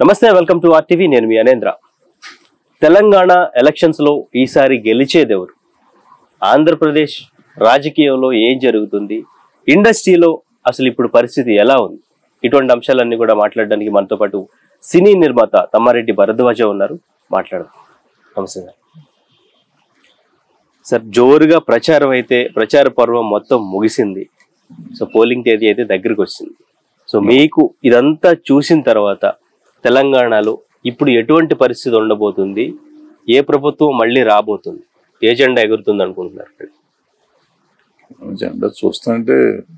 నమస్తే welcome to RTV నేను మీ అనేంద్ర Telangana elections లో ఈసారి గెలిచేదెవరు ఆంధ్రప్రదేశ్ రాజకీయంలో ఏం జరుగుతుంది ఇండస్ట్రీలో అసలు ఇప్పుడు పరిస్థితి ఎలా ఉంది ఇటువంటి అంశాలన్నీ కూడా మాట్లాడడానికి మనతో పాటు సినీ నిర్మాత తమ్మారెడ్డి భరద్వాజ ఉన్నారు మాట్లాడదాం నమస్తే సార్ సార్ జోరుగా ప్రచారం అయితే ప్రచార పర్వం మొత్తం ముగిసింది సో పోలింగ్ తేదీ అయితే దగ్గరికి వచ్చింది సో మీకు ఇదంతా చూసిన తర్వాత తెలంగాణలో ఇప్పుడు ఎటువంటి పరిస్థితి ఉండబోతుంది ఏ ప్రభుత్వం మళ్ళీ రాబోతుంది ఏ జెండా ఎగురుతుంది అనుకుంటున్నారు జెండా చూస్తుంటే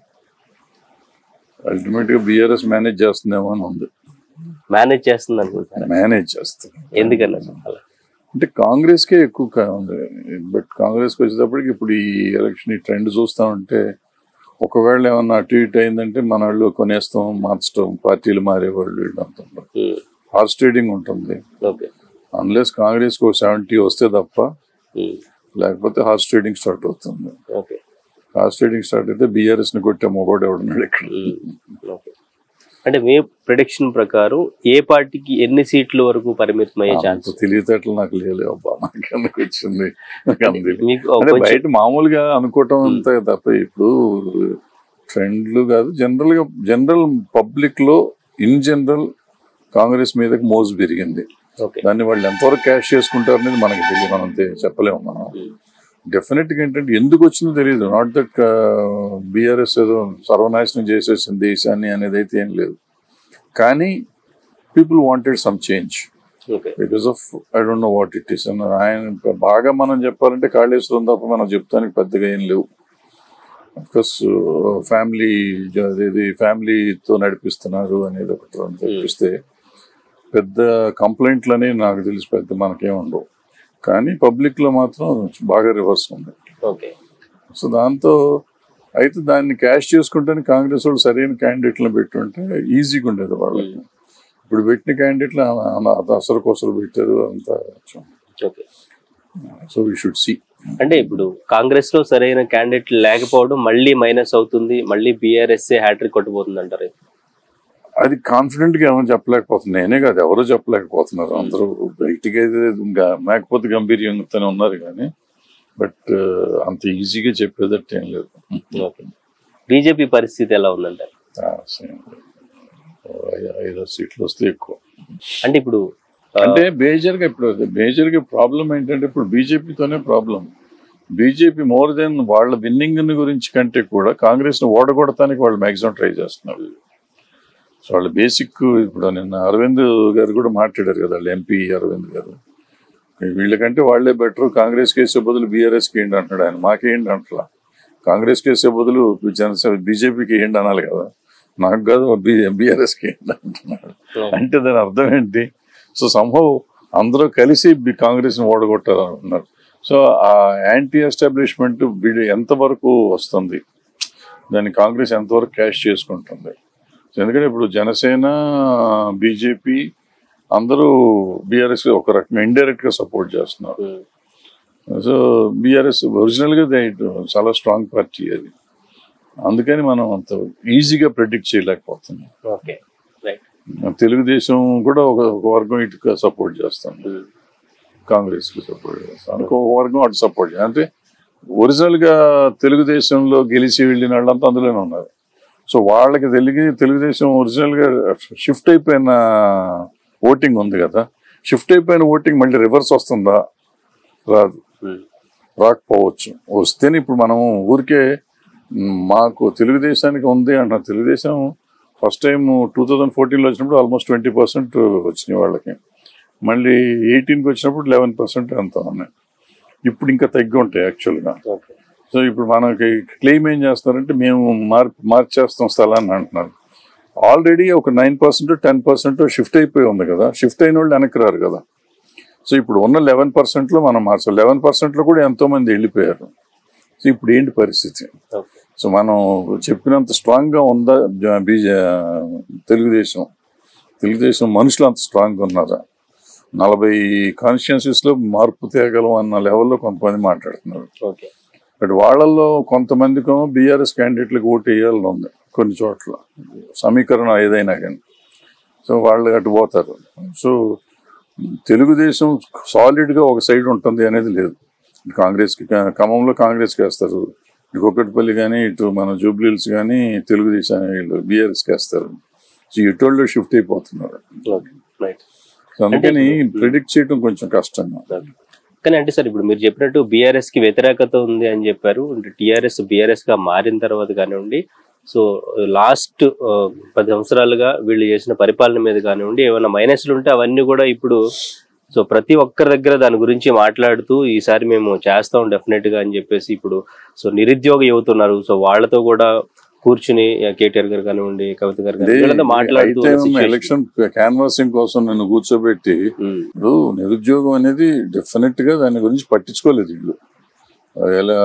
అల్టిమేట్ గా బిఆర్ఎస్ మేనేజ్ చేస్తుందేమో అని ఉంది మేనేజ్ చేస్తుంది అనుకుంటున్నారు మేనేజ్ చేస్తుంది ఎందుకన్నా అలా అంటే కాంగ్రెస్ కే ఎక్కువ కా- ఉంది బట్ కాంగ్రెస్ కి వచ్చేటప్పటికి ఇప్పుడు ఈ ఎలక్షన్ ఈ ట్రెండ్ చూస్తా ఉంటే ఒకవేళ ఏమన్నా అటు ఇటు అయిందంటే మన వాళ్ళు కొనేస్తాం మార్చడం పార్టీలు మారేవాళ్ళు వీళ్ళంతా ఉంటారు ఉమ్, హార్స్ ట్రేడింగ్ ఉంటుంది ఓకే అన్లెస్ కాంగ్రెస్ కు సెవెంటీ వస్తే తప్ప ఉమ్, లేకపోతే హార్స్ ట్రేడింగ్ స్టార్ట్ అవుతుంది ఓకే హార్స్ ట్రేడింగ్ స్టార్ట్ అయితే బిఆర్ఎస్ ని కొట్టే మొగోడు ఎవడున్నాడు ఇక్కడ ఉమ్, ఓకే అంటే మీ ప్రొడిక్షన్ ప్రకారం ఏ పార్టీకి ఎన్ని సీట్ల వరకు పరిమితం అయ్యే ఛాన్స్ అంత తెలివితేటలు నాకు లేదు అబ్బా నాకు ఎందుకు వచ్చింది నాకు అంత తెలియదు. మీకు అంటే కొంచెం- బయట మామూలుగా అనుకోవటం అంతే తప్ప ఇప్పుడు ట్రెండ్లు కాదు జనరల్ గా జనరల్ పబ్లిక్ లో ఇన్ జనరల్ కాంగ్రెస్ మీదకి మోజు పెరిగింది ఓకే దాన్ని వాళ్ళు ఎంతవరకు క్యాష్ చేసుకుంటారు అనేది మనకి తెలియదు మనం తె- చెప్పలేము మనం ఉమ్, డెఫినెట్ గా ఏంటంటే ఎందుకు వచ్చిందో తెలియదు నాట్ దట్ బీఆర్ఎస్ ఏదో సర్వనాశనం చేసేసింది దేశాన్ని అనేది అయితే ఏం లేదు కానీ people wanted some change okay because of I don't know what it is ఆయన బాగా మనం చెప్పాలంటే కాళేశ్వరం తప్ప మనం చెప్తానికి పెద్దగా ఏం లేవు కోర్స్ ఫ్యామిలీ ఇది ఫ్యామిలీతో నడిపిస్తున్నారు అనేది ఒకటి రెండు తప్పిస్తే పెద్ద కంప్లైంట్లు అనేవి నాకు తెలిసి పెద్ద మనకేం ఉండవు కానీ పబ్లిక్ లో మాత్రం బాగా రివర్స్ ఉంది ఓకే సో దాంతో అయితే దాన్ని క్యాష్ చేసుకుంటే కాంగ్రెస్ వాళ్ళు సరైన క్యాండిడేట్లను పెట్టుంటే ఈజీగా ఉండేది వాళ్ళకి ఇప్పుడు పెట్టిన క్యాండిడేట్లు అసలు కొసలు పెట్టారు అంతా okay so we should see అంటే ఇప్పుడు కాంగ్రెస్ లో సరైన క్యాండిడేట్ లేకపోవడం మళ్ళీ మైనస్ అవుతుంది మళ్ళీ బీఆర్ఎస్ హ్యాట్రిక్ కొట్టబోతుంది అంటారు అది కాన్ఫిడెంట్ గా ఏమని చెప్పలేకపోతుంది నేనే కాదు ఎవరు చెప్పలేకపోతున్నారు అందరూ బయటికి అయితే ఇంకా మేకపోతే గంభీర్యంగానే ఉన్నారు కానీ బట్ అంత ఈజీగా చెప్పేదట్టు ఏం లేదు ఓకే బీజేపీ పరిస్థితి ఎలా ఉందంటారు ఆ, same. ఐ- ఐదారు సీట్లు వస్తే ఎక్కువ అంటే ఇప్పుడు ఆ, అంటే మేజర్ గా ఇప్పుడు మేజర్ గా ప్రాబ్లం ఏంటంటే ఇప్పుడు బీజేపీతోనే ప్రాబ్లం బీజేపీ మోర్ దెన్ వాళ్ళ విన్నింగ్ గురించి కంటే కూడా కాంగ్రెస్ ను ఓడగొడటానికి వాళ్ళు మాక్సిమం ట్రై చేస్తున్నారు సో వాళ్ళ బేసిక్ ఇప్పుడు నిన్న అరవింద్ గారు కూడా మాట్లాడారు కదా వాళ్ళ ఎంపీ అరవింద్ గారు వీళ్ళకంటే వాళ్ళే బెటర్ కాంగ్రెస్ కేసే బదులు బీఆర్ఎస్ కి ఏంటి అంటున్నాడు ఆయన మాకేంటి అంటలా కాంగ్రెస్ కేసే బదులు జనసేన బీజేపీకి ఏంటి అనాలి కదా నాకు కాదు బీఆర్ఎస్ కి ఏంటి అంటున్నాడు అంటే దాని అర్థం ఏంటి సో సంభవ్ అందరూ కలిసి బి- కాంగ్రెస్ ని ఓడగొట్టాలనుకున్నారు సో ఆ యాంటీ ఎస్టాబ్లిష్మెంట్ వీడు ఎంతవరకు వస్తుంది దాన్ని కాంగ్రెస్ ఎంతవరకు క్యాష్ చేసుకుంటుంది సో ఎందుకంటే ఇప్పుడు జనసేన బీజేపీ అందరూ బీఆర్ఎస్ ఒక రకంగా ఇండైరెక్ట్ గా సపోర్ట్ చేస్తున్నారు ఉమ్, సో బీఆర్ఎస్ ఒరిజినల్ గా they- చాలా స్ట్రాంగ్ పార్టీ అది అందుకని మనం అంత ఈజీగా ప్రెడిక్ట్ చేయలేకపోతున్నాం ఓకే రైట్ తెలుగుదేశం కూడా ఒక ఒక వర్గం ఇటు సపోర్ట్ చేస్తాం ఉమ్, కాంగ్రెస్ కి సపోర్ట్ చేస్తాం ఇంకొక వర్గం అటు సపోర్ట్ చేస్తాం అంటే ఒరిజినల్ గా తెలుగుదేశంలో గెలిచి వెళ్ళిన వాళ్ళంతా అందులోనే ఉన్నారు సో వాళ్ళకి తెలుగు తెలుగుదేశం ఒరిజినల్ గా షిఫ్ట్ అయిపోయిన ఓటింగ్ ఉంది కదా షిఫ్ట్ అయిపోయిన ఓటింగ్ మళ్ళీ రివర్స్ వస్తుందా రాదు ఉమ్, రాకపోవచ్చు వస్తేనే ఇప్పుడు మనం ఊరికే మ్, మాకు తెలుగుదేశానికి ఉంది అంటున్నాం Telugu Desam first time two thousand ఫోర్టీన్లో వచ్చినప్పుడు ఆల్మోస్ట్ ట్వంటీ పర్సెంట్ వచ్చినాయి వాళ్ళకి మళ్ళీ ఎయిటీన్కి వచ్చినప్పుడు లెవెన్ పర్సెంట్ ఎంత ఉన్నాయి ఇప్పుడు ఇంకా తగ్గి ఉంటాయి యాక్చువల్గా ఓకే సో ఇప్పుడు మనకి క్లెయిమ్ ఏం చేస్తున్నారంటే మేము మార్ మార్చేస్తాం స్థలాన్ని అంటున్నారు ఆల్రెడీ ఒక nine percent ten percent shift అయిపోయి ఉంది కదా షిఫ్ట్ అయిన వాళ్ళు వెనక్కి రారు కదా సో ఇప్పుడు ఉన్న లెవెన్ పర్సెంట్లో మనం మార్చాలి లెవెన్ పర్సెంట్లో కూడా ఎంతో మంది వెళ్ళిపోయారు సో ఇప్పుడు ఏంటి పరిస్థితి ఓకే సో మనం చెప్పినంత స్ట్రాంగ్ గా ఉందా జ- బీజే తెలుగుదేశం తెలుగుదేశం మనుషులు అంత స్ట్రాంగ్ గా ఉన్నారా నలభై కాన్స్టిట్యున్సీస్ లో మార్పు తేగలం అన్న లెవెల్లో కొంతమంది మాట్లాడుతున్నారు ఓకే బట్ వాళ్ళల్లో కొంతమందికేమో బీఆర్ఎస్ క్యాండిడేట్లకు ఓటు వేయాలని ఉంది కొన్ని చోట్ల సమీకరణ ఏదైనా కానీ సో వాళ్ళు అటు పోతారు సో తెలుగుదేశం సాలిడ్గా ఒక సైడ్ ఉంటుంది అనేది లేదు కాంగ్రెస్కి ఖమ్మంలో కాంగ్రెస్కి వేస్తారు ఇటు కుక్కటిపల్లి కానీ ఇటు మన జూబ్లీల్స్ కానీ తెలుగుదేశం వీళ్ళు బీఆర్ఎస్కి వేస్తారు సో ఇటోళ్ళు షిఫ్ట్ అయిపోతున్నారు రైట్ సో అందుకని ప్రిడిక్ట్ చేయడం కొంచెం కష్టంగా కానీ అంటే సార్ ఇప్పుడు మీరు చెప్పినట్టు బీఆర్ఎస్ కి వ్యతిరేకత ఉంది అని చెప్పారు అంటే టీఆర్ఎస్ బీఆర్ఎస్ గా మారిన తర్వాత కానివ్వండి సో లాస్ట్ పది సంవత్సరాలుగా వీళ్ళు చేసిన పరిపాలన మీద కానివ్వండి ఏమైనా మైనస్లు ఉంటే అవన్నీ కూడా ఇప్పుడు సో ప్రతి ఒక్కరి దగ్గర దాని గురించి మాట్లాడుతూ ఈసారి మేము చేస్తాం డెఫినెట్ గా అని చెప్పేసి ఇప్పుడు సో నిరుద్యోగ యువత ఉన్నారు సో వాళ్ళతో కూడా కూర్చుని కేటీఆర్ గారు కానివ్వండి కవిత గారు కానివ్వండి, వీళ్ళతో మాట్లాడుతూ అయితే ఉన్న situation. ఎలక్షన్ క్యాన్వాసింగ్ కోసం నన్ను కూర్చోబెట్టి ఉమ్, ఇప్పుడు నిరుద్యోగం అనేది డెఫినెట్ గా దాని గురించి పట్టించుకోలేదు వీళ్ళు ఎలా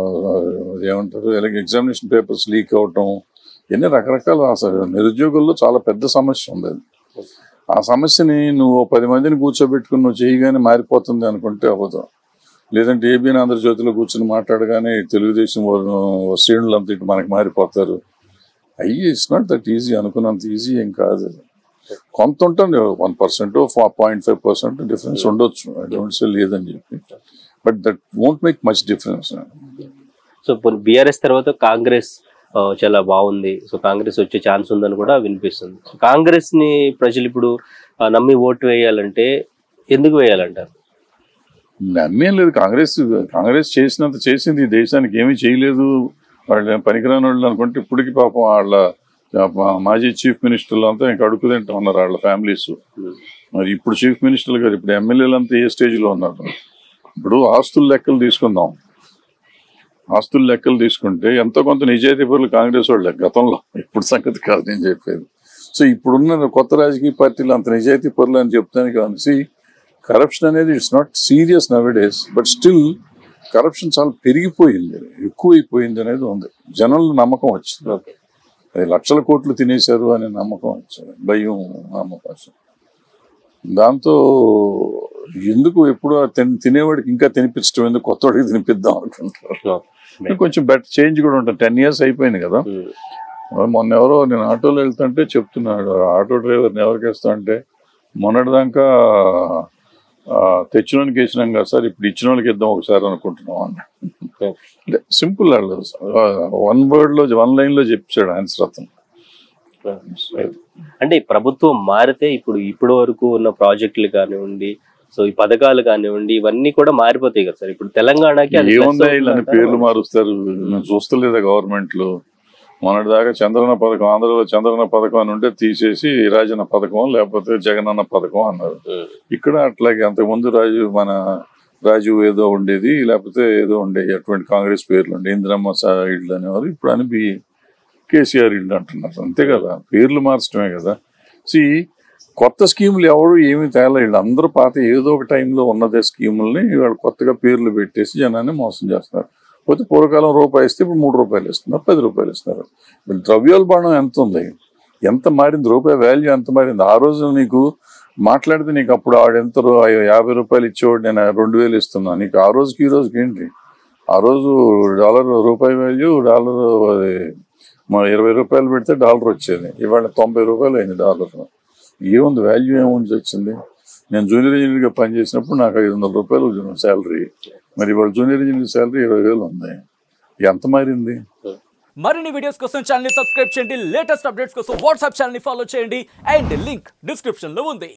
ఏమంటారు ఎలా ఎగ్జామినేషన్ పేపర్స్ లీక్ అవటం ఇవన్నీ రకరకాల అసలు నిరుద్యోగుల్లో చాలా పెద్ద సమస్య ఉంది అది ఆ సమస్యని నువ్వు ఓ పది మందిని కూర్చోబెట్టుకుని నువ్వు చేయగానే మారిపోతుంది అనుకుంటే అవ్వదు లేదంటే ఏబీఎన్ ఆంధ్రజ్యోతిలో కూర్చొని మాట్లాడగానే తెలుగుదేశం వాళ్ళు శ్రేణులు అంతా ఇటు మనకి మారిపోతారు అయ్యి ఇట్స్ నాట్ దట్ ఈజీ అనుకున్నంత ఈజీ ఏం కాదు అది. కొంత ఉంటుంది one percent point five percent difference ఉండొచ్చు ఐ డోంట్ సే లేదని చెప్పి but that won't make much difference so BRS తర్వాత కాంగ్రెస్ ఆ, చాలా బాగుంది సో కాంగ్రెస్ వచ్చే ఛాన్స్ ఉందని కూడా వినిపిస్తుంది సో కాంగ్రెస్ ని ప్రజలు ఇప్పుడు ఆ, నమ్మి ఓటు వేయాలంటే ఎందుకు వేయాలంటారు నమ్మేం లేదు కాంగ్రెస్ కాంగ్రెస్ చేసినంత చేసింది ఈ దేశానికి ఏమీ చేయలేదు వాళ్ళు ఏం పనికిరాని వాళ్ళు అనుకుంటే ఇప్పటికి పాపం వాళ్ళ ఆ, మాజీ చీఫ్ మినిస్టర్లు అంతా ఇంకా అడుగు తింటూ ఉన్నారు వాళ్ళ ఫ్యామిలీస్ మరి ఇప్పుడు చీఫ్ మినిస్టర్లు గారు ఇప్పుడు ఎమ్మెల్యేలు అంతా ఏ స్టేజ్లో ఉన్నారు ఇప్పుడు ఆస్తుల లెక్కలు తీసుకుందాం ఆస్తుల లెక్కలు తీసుకుంటే ఎంతో కొంత నిజాయితీ పరులు కాంగ్రెస్ వాళ్ళే గతంలో ఇప్పుడు సంగతి కాదు నేను చెప్పేది సో ఇప్పుడున్న కొత్త రాజకీయ పార్టీలు అంత నిజాయితీ పరులు అని చెప్తానికి అనేసి కరప్షన్ అనేది it's not serious nowadays but still corruption చాలా పెరిగిపోయింది ఎక్కువైపోయింది అనేది ఉంది జనంలో నమ్మకం వచ్చింది అది లక్షల కోట్లు తినేశారు అనే నమ్మకం వచ్చింది భయం నమ్మకం వచ్చింది దాంతో ఎందుకు ఎప్పుడు ఆ తిన్- తినేవాడికి ఇంకా తినిపించడం ఎందుకు కొత్తవాడికి తినిపిద్దాం అనుకుంటారు కొంచెం బెటర్ చేంజ్ కూడా ఉంటుంది టెన్ ఇయర్స్ అయిపోయింది కదా ఉమ్, మొన్న ఎవరో నేను ఆటోలో వెళ్తుంటే చెప్తున్నాడు ఆటో డ్రైవర్ని ఎవరికి వేస్తా అంటే మొన్నటిదాకా ఆ, తెచ్చినోనికి వేసినాం కదా సార్ ఇప్పుడు ఇచ్చిన వాళ్ళకి ఇద్దాం ఒకసారి అనుకుంటున్నాం అన్న Okay. అంటే సింపుల్ వాళ్ళు వన్ వర్డ్ లో వన్ లైన్ లో చెప్పాడు ఆన్సర్ అతను అంటే ఈ ప్రభుత్వం మారితే ఇప్పుడు ఇప్పటి వరకు ఉన్న ప్రాజెక్టులు కానివ్వండి సో ఈ పథకాలు కానివ్వండి ఇవన్నీ కూడా మారిపోతాయి కదా సార్ ఇప్పుడు తెలంగాణకి అది plus ఏముందా వీళ్ళని అవుతుందంటారా? పేర్లు మారుస్తారు మేము చూస్తలేదా గవర్నమెంట్ లో మొన్నటి దాకా చంద్రన పథకం ఆంధ్రలో చంద్రన పథకం అని ఉంటే తీసేసి రాజన్న పథకం లేకపోతే జగనన్న పథకం అన్నారు ఉమ్, ఇక్కడ అట్లాగే అంతకుముందు రాజు మన రాజు ఏదో ఉండేది లేకపోతే ఏదో ఉండేది అటువంటి కాంగ్రెస్ పేర్లు ఉండే ఇందిరమ్మ సా- ఇళ్ళు అనేవారు ఇప్పుడు అని బి కేసీఆర్ ఇళ్ళు అంటున్నారు అంతే కదా పేర్లు మార్చడమే కదా సి కొత్త స్కీములు ఎవరు ఏమీ తేలా వీళ్ళు అందరూ పాత ఏదో ఒక టైంలో ఉన్నదే స్కీముల్ని వాళ్ళు కొత్తగా పేర్లు పెట్టేసి జనాన్ని మోసం చేస్తున్నారు పోతే పూర్వకాలం రూపాయి ఇస్తే ఇప్పుడు మూడు రూపాయలు ఇస్తున్నారు పది రూపాయలు ఇస్తున్నారు ఇప్పుడు ద్రవ్యోల్బణం ఎంత ఉంది ఎంత మారింది రూపాయి వాల్యూ ఎంత మారింది ఆ రోజు నీకు మాట్లాడితే నీకు అప్పుడు ఆడెంత రూ- అయ్యో యాభై రూపాయలు ఇచ్చేవాడు నేను రెండు వేలు ఇస్తున్నా నీకు ఆ రోజుకి ఈ రోజుకి ఏంటి ఆ రోజు డాలర్ రూపాయి వాల్యూ డాలర్ అది మన ఇరవై రూపాయలు పెడితే డాలర్ వచ్చేది ఇవాళ తొంభై రూపాయలు అయింది డాలర్ ఏముంది వాల్యూ ఏముంది వచ్చింది నేను జూనియర్ ఇంజనీర్గా పనిచేసినప్పుడు నాకు ఐదు వందల రూపాయలు శాలరీ మరి ఇవాళ జూనియర్ ఇంజనీర్ శాలరీ ఇరవై వేలు ఉంది ఎంత మారింది మరిన్ని వీడియోస్ కోసం ఛానల్ సబ్స్క్రైబ్ చేయండి లేటెస్ట్ అప్డేట్స్ కోసం వాట్సాప్ ఛానల్ ఫాలో చేయండి అండ్ లింక్ డిస్క్రిప్షన్ లో ఉంది